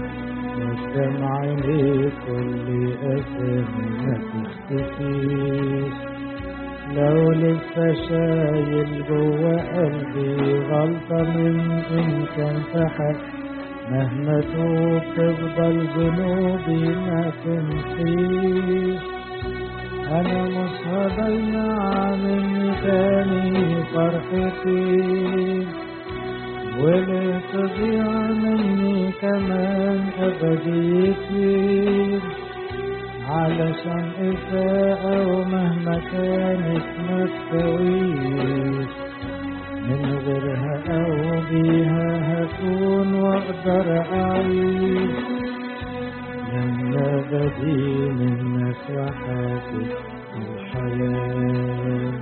قدام عينيك كل اسامي ما تختفيش لو لسه شايل جوا قلبي غلطة من إن كان في حق مهما توب تفضل ذنوبي ما تمحيش أنا مش هضيع مني تاني فرحتي ولا تضيع مني كمان أبديتي علشان إساءة ومهما كانت ما تسويش من غيرها أو بيها هكون وأقدر أعيش لما بدي منك وحاسس الحياة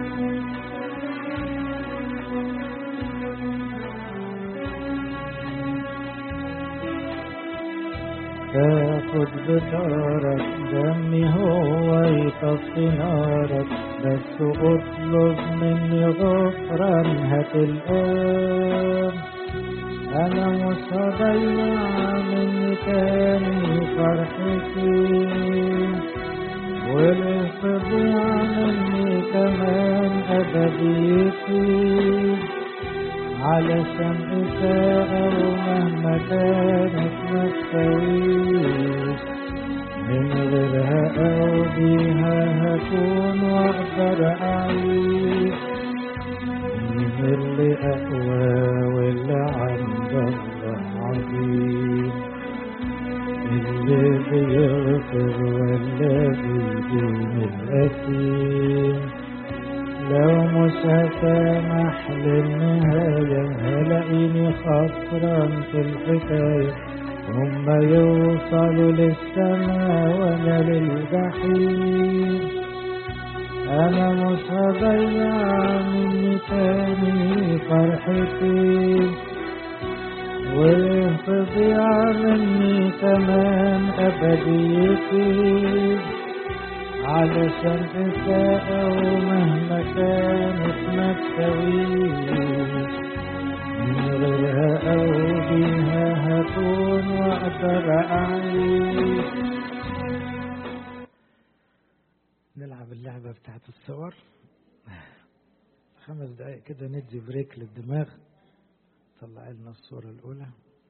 تاخد بطارك دمي هو يطفي نارك بس اطلب مني غفران هتلقاه انا مش هضيع مني تاني فرحتي ولا تضيع مني كمان ابديتي علشان إساءة ومهما كانت ما تسويش من غيرها أو بيها هكون وأقدر أعيش من اللي أقوى واللي عند الله عظيم اللي بيغفر واللي بيدين الأثيم لو مش هسامح للنهاية هلاقيني خسران في الحكاية هما يوصلوا للسماء وانا للجحيم انا مش هضيع مني تاني فرحتي وتضيع مني كمان ابديتي علشان إساءة ومهما كانت ما تسويش من غيرها أو بيها هكون وأقدر أعيش نلعب اللعبة بتاعت الصور خمس دقايق كده ندي بريك للدماغ طلع لنا الصورة الأولى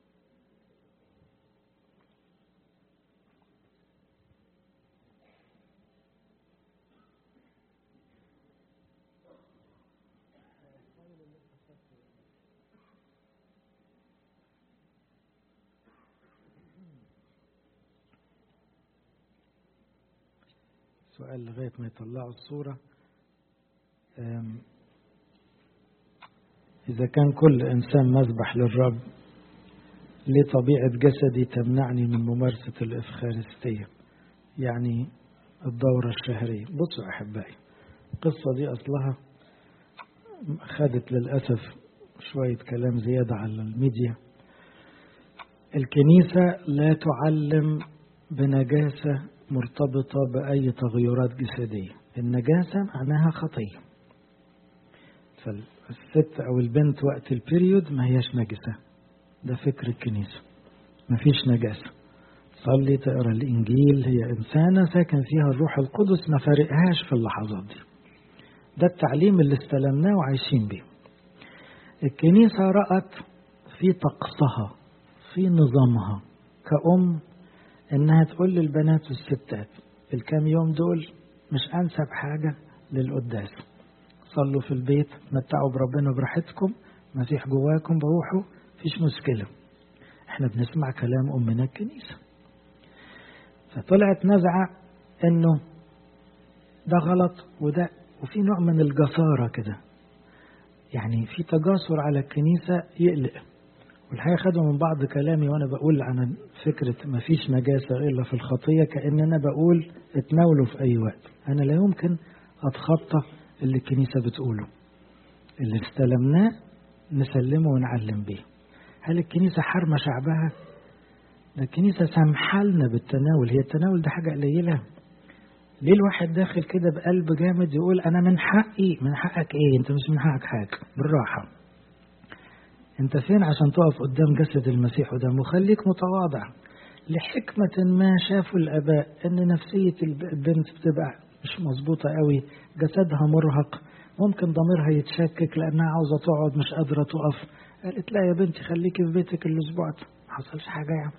سؤال لغاية ما يطلعوا الصورة إذا كان كل إنسان مذبح للرب ليه طبيعة جسدي تمنعني من ممارسة الإفخارستية يعني الدورة الشهرية بصوا أحبائي القصة دي أصلها خدت للأسف شوية كلام زيادة على الميديا الكنيسة لا تعلم بنجاسة مرتبطة بأي تغيرات جسدية النجاسة معناها خطية فالست أو البنت وقت البريود ما هيش نجسة ده فكر الكنيسة ما فيش نجاسة تصلي تقرا الإنجيل هي إنسانة ساكن فيها الروح القدس ما فارقهاش في اللحظات دي ده التعليم اللي استلمناه وعايشين بيه الكنيسة رأت في طقسها في نظامها كأم إنها تقول للبنات والستات الكام يوم دول مش أنسب حاجة للقداس صلوا في البيت متعوا بربنا براحتكم مسيح جواكم بروحه مفيش مشكلة احنا بنسمع كلام أمنا الكنيسة فطلعت نزعة إنه ده غلط وده وفي نوع من الجسارة كده يعني في تجاسر على الكنيسة يقلق والحقيقة خدوا من بعض كلامي وأنا بقول عن فكرة ما فيش نجاسة إلا في الخطية كأن أنا بقول اتناولوا في أي وقت أنا لا يمكن أتخطى اللي الكنيسة بتقوله اللي استلمناه نسلمه ونعلم بيه هل الكنيسة حارمة شعبها ده الكنيسة سامحالنا بالتناول هي التناول ده حاجة قليلة ليه الواحد داخل كده بقلب جامد يقول أنا من حقي من حقك إيه أنت مش من حقك حاجة بالراحة أنت فين عشان تقف قدام جسد المسيح قدامه خليك متواضع لحكمة ما شافوا الآباء أن نفسية البنت بتبقى مش مظبوطة قوي جسدها مرهق ممكن ضميرها يتشكك لأنها عاوزة تقعد مش قادرة تقف قالت لا يا بنتي خليكي في بيتك الأسبوع ده ما حصلش حاجة يعني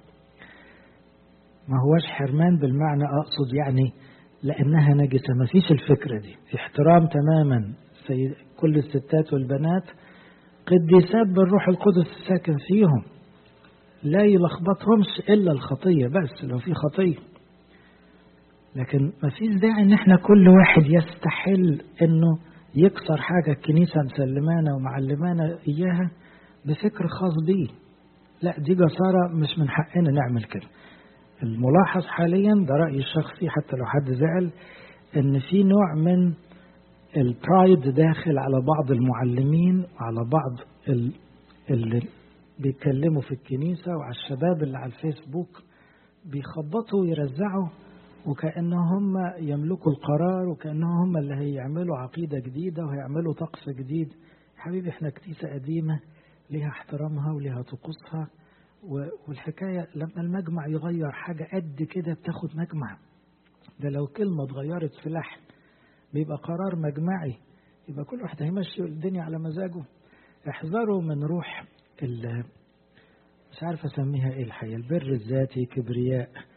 ما هوش حرمان بالمعنى أقصد يعني لأنها نجسة ما فيش الفكرة دي في احترام تماما سيد كل الستات والبنات قديسات بالروح القدس الساكن فيهم لا يلخبطهمش إلا الخطية بس لو في خطية لكن ما فيش داعي ان احنا كل واحد يستحل انه يكسر حاجة الكنيسة مسلمانا ومعلمانا اياها بفكر خاص بيه لا دي جسارة مش من حقنا نعمل كده الملاحظ حاليا ده رأيي الشخصي حتى لو حد زعل ان في نوع من البرايد داخل على بعض المعلمين وعلى بعض اللي بيتكلموا في الكنيسة وعلى الشباب اللي على الفيسبوك بيخبطوا ويرزعوا وكأنه هم يملكوا القرار وكأنه هم اللي هيعملوا عقيدة جديدة وهيعملوا طقس جديد حبيبي احنا كنيسة قديمة ليها احترامها وليها طقوسها والحكاية لما المجمع يغير حاجة قد كده بتاخد مجمع ده لو كلمة اتغيرت في لحن بيبقى قرار مجمعي يبقى كل واحد هيمشي الدنيا على مزاجه احذروا من روح مش عارف اسميها ايه الحقيقة البر الذاتي كبرياء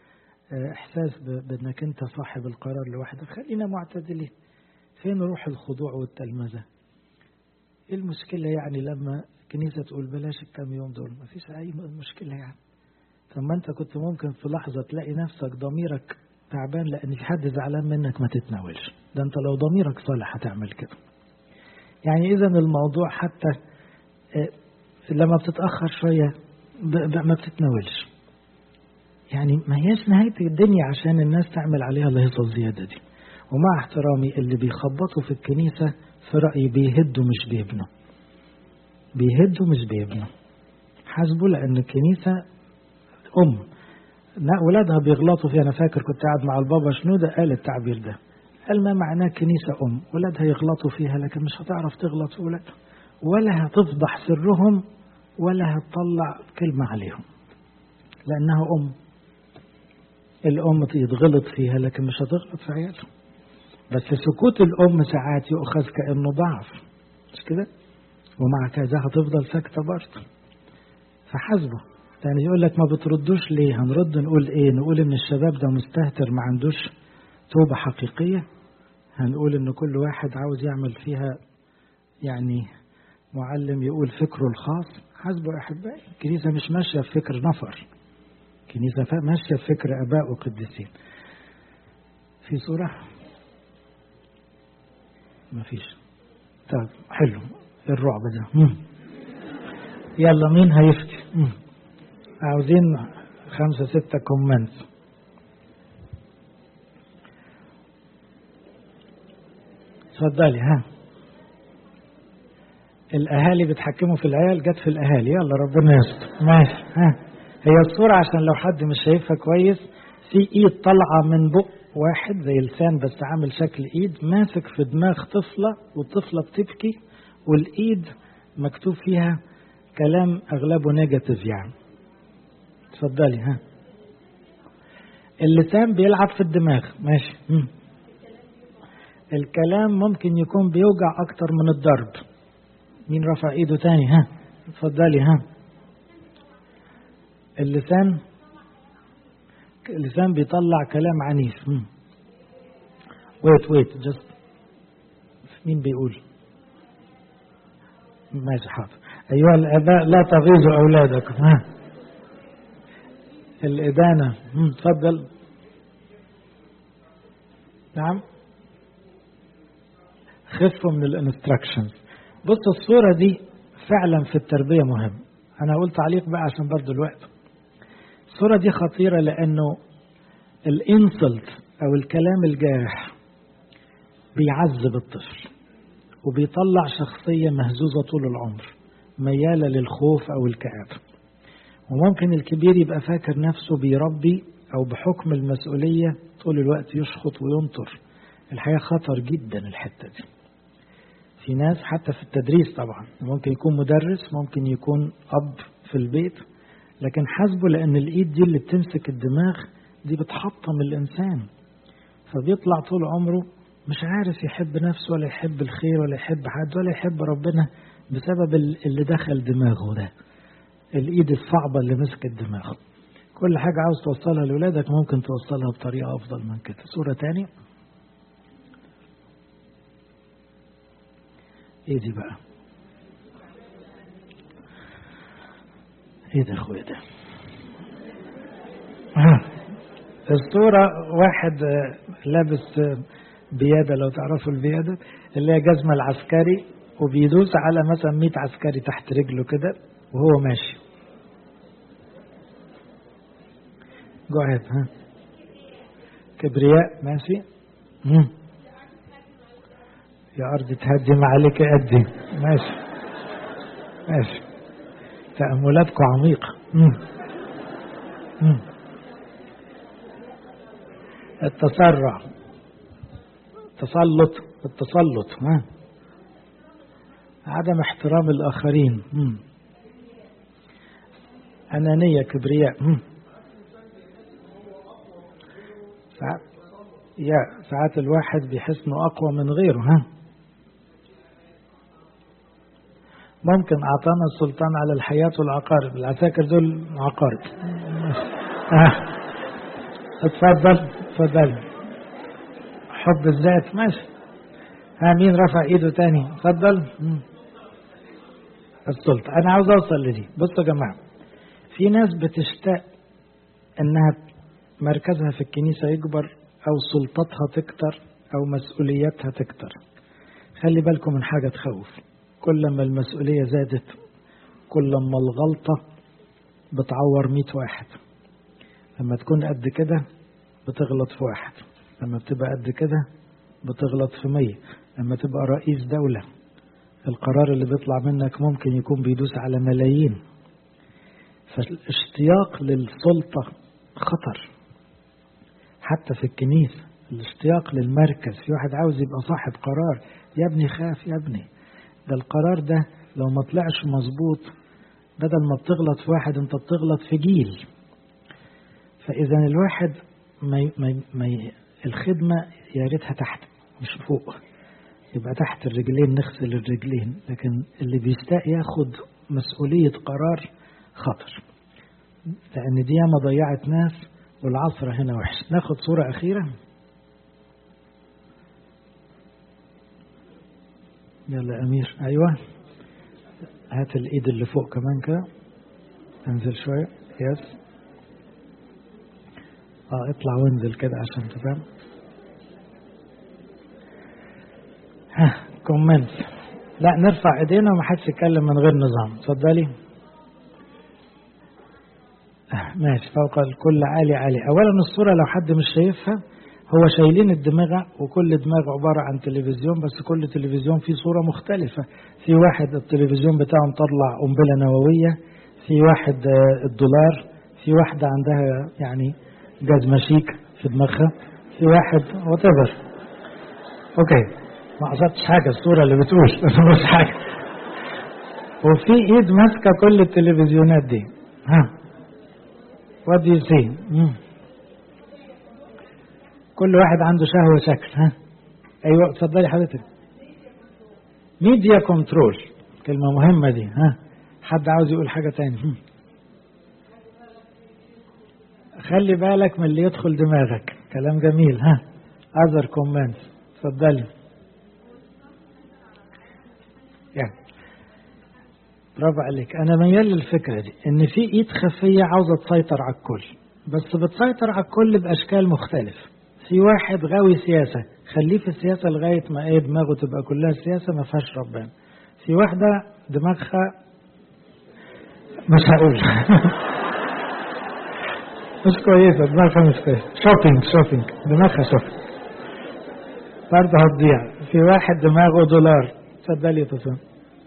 إحساس بأنك أنت صاحب القرار لوحدك خلينا معتدلين فين روح الخضوع والتلمذة إيه المشكلة يعني لما كنيسة تقول بلاش الكام يوم دول ما فيش أي مشكلة يعني طب ما أنت كنت ممكن في لحظة تلاقي نفسك ضميرك تعبان لأن في حد زعلان منك ما تتناولش ده أنت لو ضميرك صالح هتعمل كده يعني إذا الموضوع حتى لما بتتأخر شوية ما بتتناولش يعني ما هيش نهاية الدنيا عشان الناس تعمل عليها الهيصة الزيادة دي ومع احترامي اللي بيخبطوا في الكنيسة في رأيي بيهدوا مش بيبنوا بيهدوا مش بيبنوا حاسبوا لأن الكنيسة أم ولادها بيغلطوا فيها أنا فاكر كنت قاعد مع البابا شنودة قال التعبير ده قال ما معناه كنيسة أم ولادها يغلطوا فيها لكن مش هتعرف تغلط في ولادها ولا هتفضح سرهم ولا هتطلع كلمة عليهم لأنها أم الأم يتغلط فيها لكن مش هتغلط في عيالها بس سكوت الأم ساعات يؤخذ كأنه ضعف مش كده ومع كذا هتفضل ساكتة برضه فحاسبه يعني يقول لك ما بتردوش ليه هنرد نقول ايه نقول ان الشباب ده مستهتر ما عندوش توبة حقيقية هنقول ان كل واحد عاوز يعمل فيها يعني معلم يقول فكره الخاص حاسبه يا احبائي الكنيسة مش ماشية في فكر نفر الكنيسة ماشية في فكر اباء وقديسين في صورة ما فيش طيب حلو الرعب ده مم. يلا مين هيفتي مم. عاوزين خمسة ستة كومنت اتفضلي ها الاهالي بيتحكموا في العيال جت في الاهالي يلا ربنا يستر ماشي ها هي الصورة عشان لو حد مش شايفها كويس في ايد طالعة من بق واحد زي لسان بس عامل شكل ايد ماسك في دماغ طفلة والطفلة بتبكي والايد مكتوب فيها كلام اغلبه نيجاتيف يعني اتفضلي ها اللسان بيلعب في الدماغ ماشي مم. الكلام ممكن يكون بيوجع اكتر من الضرب مين رفع ايده تاني ها اتفضلي ها اللسان اللسان بيطلع كلام عنيف ويت ويت جست مين بيقول ماشي حاضر أيها الآباء لا تغيظوا أولادكم ها الإدانة تفضل نعم خفوا من الانستراكشنز بص الصورة دي فعلا في التربية مهم أنا قلت تعليق بقى عشان برضو الوقت الصورة دي خطيرة لأنه الانسلت أو الكلام الجارح بيعذب الطفل وبيطلع شخصية مهزوزة طول العمر ميالة للخوف أو الكآبة وممكن الكبير يبقى فاكر نفسه بيربي أو بحكم المسؤولية طول الوقت يشخط وينطر الحقيقة خطر جدا الحتة دي في ناس حتى في التدريس طبعا ممكن يكون مدرس ممكن يكون أب في البيت لكن حاسبه لأن الإيد دي اللي بتمسك الدماغ دي بتحطم الإنسان فبيطلع طول عمره مش عارف يحب نفسه ولا يحب الخير ولا يحب حد ولا يحب ربنا بسبب اللي دخل دماغه ده الإيد الصعبة اللي مسكت دماغه كل حاجة عاوز توصلها لأولادك ممكن توصلها بطريقة أفضل من كده صورة تانية ايه دي بقى ايه ده اخويا ده آه. الصورة واحد لابس بيادة لو تعرفوا البيادة اللي هي جزمة العسكري وبيدوس على مثلا 100 عسكري تحت رجله كده وهو ماشي جو ها كبرياء ماشي مم. يا أرض تهدي ما عليك أدي ماشي ماشي تأملاتكم عميقة مم. مم. التسرع التسلط التسلط ها عدم احترام الآخرين مم. أنانية كبرياء مم. ساعات يا ساعات الواحد بيحس انه اقوى من غيره ها ممكن اعطانا السلطان على الحياة والعقارب العساكر دول عقارب آه. اتفضل اتفضل حب الذات ماشي ها مين رفع ايده تاني اتفضل مم. السلطة أنا عاوز أوصل لدي بصوا يا جماعة في ناس بتشتاق إنها مركزها في الكنيسة يكبر أو سلطتها تكتر أو مسؤولياتها تكتر خلي بالكم من حاجة تخوف كل ما المسؤولية زادت كل ما الغلطة بتعور مئة واحد لما تكون قد كده بتغلط في واحد لما بتبقى قد كده بتغلط في مية لما تبقى رئيس دولة القرار اللي بيطلع منك ممكن يكون بيدوس على ملايين فالاشتياق للسلطة خطر حتى في الكنيسة الاشتياق للمركز في واحد عاوز يبقى صاحب قرار يا ابني خاف يا ابني ده القرار ده لو ما طلعش مظبوط بدل ما بتغلط في واحد انت بتغلط في جيل فاذا الواحد ما ي... ما ي... ما ي... الخدمة يا ريتها تحت مش فوق يبقى تحت الرجلين نغسل الرجلين لكن اللي بيستاء ياخد مسؤولية قرار خطر لأن دي ياما ضيعت ناس والعصر هنا وحش ناخد صورة أخيرة يلا أمير أيوة هات الإيد اللي فوق كمان كده انزل شوية يس اه اطلع وانزل كده عشان تفهم ها كومنت لا نرفع ايدينا وما حدش يتكلم من غير نظام اتفضلي ماشي فوق الكل عالي عالي اولا الصوره لو حد مش شايفها هو شايلين الدماغ وكل دماغ عبارة عن تلفزيون بس كل تلفزيون فيه صورة مختلفة في واحد التلفزيون بتاعه مطلع قنبلة نووية في واحد الدولار في واحدة عندها يعني جاز مشيك في دماغها في واحد وات اوكي ما قصدتش حاجة الصورة اللي بتقول مش حاجة وفي ايد ماسكة كل التلفزيونات دي ها what do you see مم. كل واحد عنده شهوة شكل ها ايوه اتفضلي حضرتك ميديا كنترول كلمة مهمة دي ها حد عاوز يقول حاجة تاني هم. خلي بالك من اللي يدخل دماغك كلام جميل ها other comments اتفضلي يعني برافو عليك انا ميال للفكره دي ان في ايد خفيه عاوزه تسيطر على الكل بس بتسيطر على الكل باشكال مختلفه في واحد غاوي سياسه خليه في السياسه لغايه ما ايه دماغه تبقى كلها سياسه ما فيهاش ربنا في واحده دماغها مش هقول مش كويسه دماغها مش كويسه شوبينج شوبينج دماغها شوبينج برضه هتضيع في واحد دماغه دولار اتفضلي يا تصميم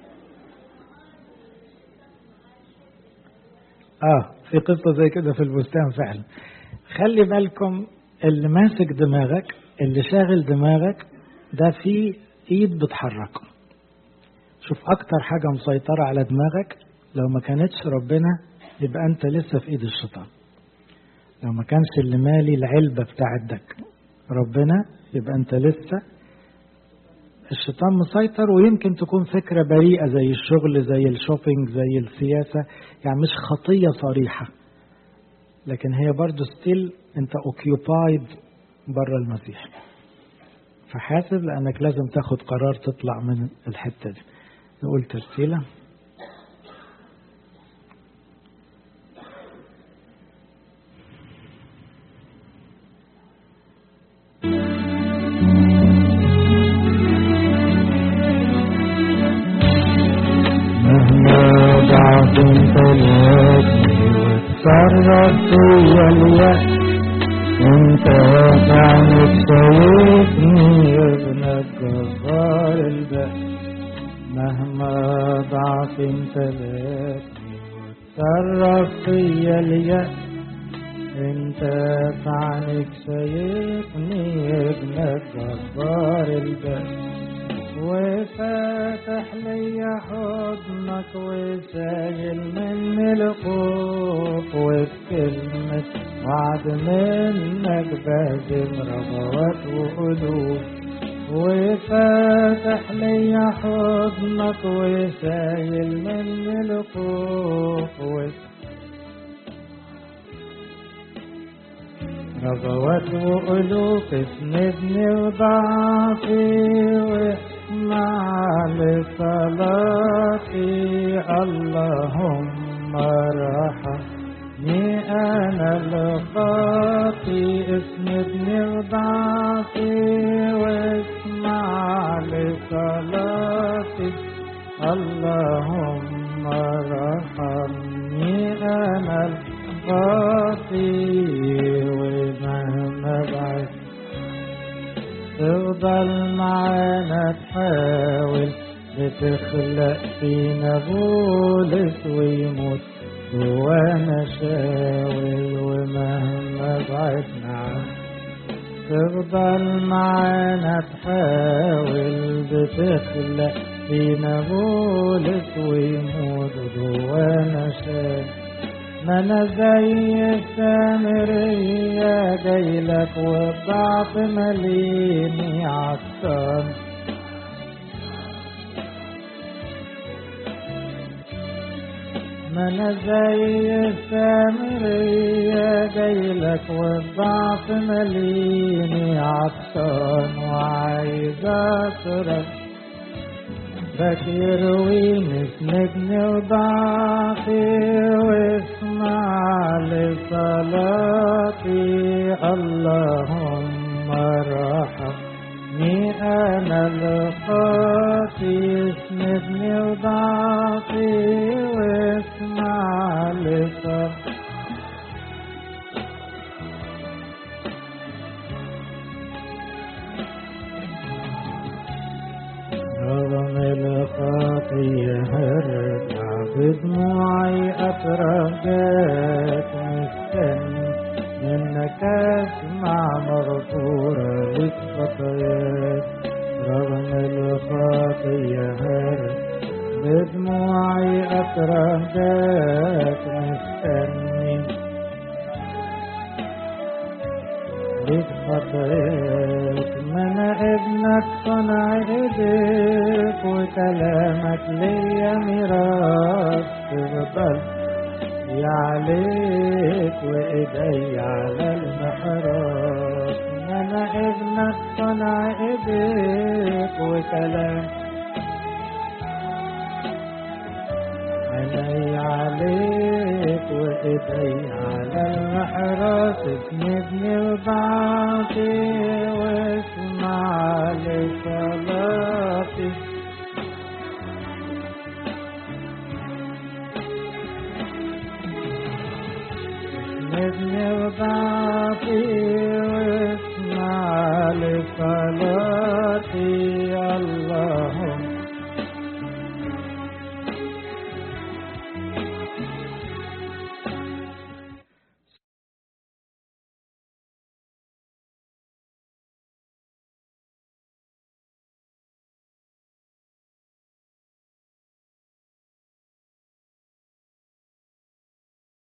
اه في قصة زي كده في البستان فعلا خلي بالكم اللي ماسك دماغك اللي شاغل دماغك ده في ايد بتحركه شوف اكتر حاجة مسيطرة على دماغك لو ما كانتش ربنا يبقى انت لسه في ايد الشيطان لو ما كانش اللي مالي العلبة بتاعتك ربنا يبقى انت لسه الشيطان مسيطر ويمكن تكون فكرة بريئة زي الشغل زي الشوبينج زي السياسة يعني مش خطية صريحة لكن هي برضو ستيل انت اوكيوبايد بره المسيح فحاسب لانك لازم تاخد قرار تطلع من الحتة دي نقول ترتيلة انت الهدي وتصرف فيا الوقت انت وضعنك سايبني ابن الجبار البأس مهما ضعف انت لقيتني وتصرف فيا اليأس انت فعنك سايبني ابن الجبار البأس وفاتح لي حضنك وسايل مني الخوف وفي كلمة وعد منك بهزم رغوات وقلوب وفاتح لي حضنك وسايل مني الخوف رغوت وقلوب اسندني وضعفي واسمع لصلاتي اللهم ارحمني انا الخاطي اسندني وضعفي واسمع لصلاتي اللهم ارحمني انا الخاطي ومهما بعد تفضل معانا تحاول بتخلق فينا بولس ويموت جوانا شاول ومهما بعدنا عنه تفضل معانا تحاول بتخلق فينا بولس ويموت جوانا شاول ما انا زي السامرية جايلك والضعف مليني عطشان ما انا زي السامرية جايلك والضعف مليني عطشان وعايز اشرب بكير وينسندني وضعفي واسمع لصلاتي اللهم ارحمني انا الخاطي اسندني وضعفي واسمع لصلاتي رغم الخطية هرجع بدموعي أترجاك مستني منك أسمع مغفورة لك خطاياك رغم الخطية هرجع بدموعي أترجاك مستني لك خطاياك من ابنك صنع ايديك وكلامك ليا ميراث تفضل يا عليك وايدي على المحراث من ابنك صنع ايديك وكلامك عيني عليك وايدي على المحراث اسندني وضعفي واسمع لصلاتي اسندني وضعفي واسمع لصلاتي اللهم